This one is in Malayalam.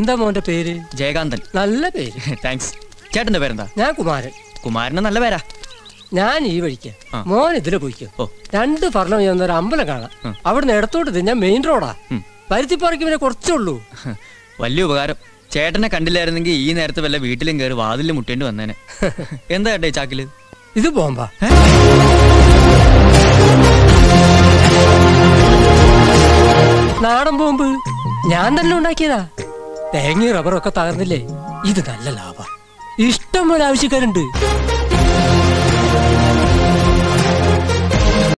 എന്താ മോന്റെ പേര് ജയകാന്തൻ നല്ല പേര് താങ്ക്സ് ചേട്ടന്റെ പേരെന്താ ഞാൻ കുമാരൻ കുമാരന് നല്ല പേരാ ഞാൻ ഈ വഴിക്ക് ആ. മോൻ ഇതിലെ പോയിക്കോ ഓ. രണ്ട് ഫർണം ചെന്ന ഒരു അമ്പലം കാണാം ഉം. അവിടുന്ന് ഇടത്തോട്ട് തിരിഞ്ഞാൽ മെയിൻ റോഡാ ഉം. പരുത്തിപ്പറയ്ക്ക് പിന്നെ കുറച്ചുള്ളൂ വലിയ ഉപകാരം ചേട്ടനെ കണ്ടില്ലായിരുന്നെങ്കിൽ ഈ നേരത്തെ വല്ല വീട്ടിലും കയറി വാതിലും മുട്ടേണ്ടി വന്നേനെ എന്താ ചേട്ടാ ഈ ചാക്കില് ഇത് ബോംബാ നാടൻ ബോംബ് ഞാൻ തന്നെ ഉണ്ടാക്കിയതാ തേങ്ങയും റബ്ബറും ഒക്കെ തകർന്നില്ലേ ഇത് നല്ല ലാഭ ഇഷ്ടം പോലെ ആവശ്യക്കാരുണ്ട്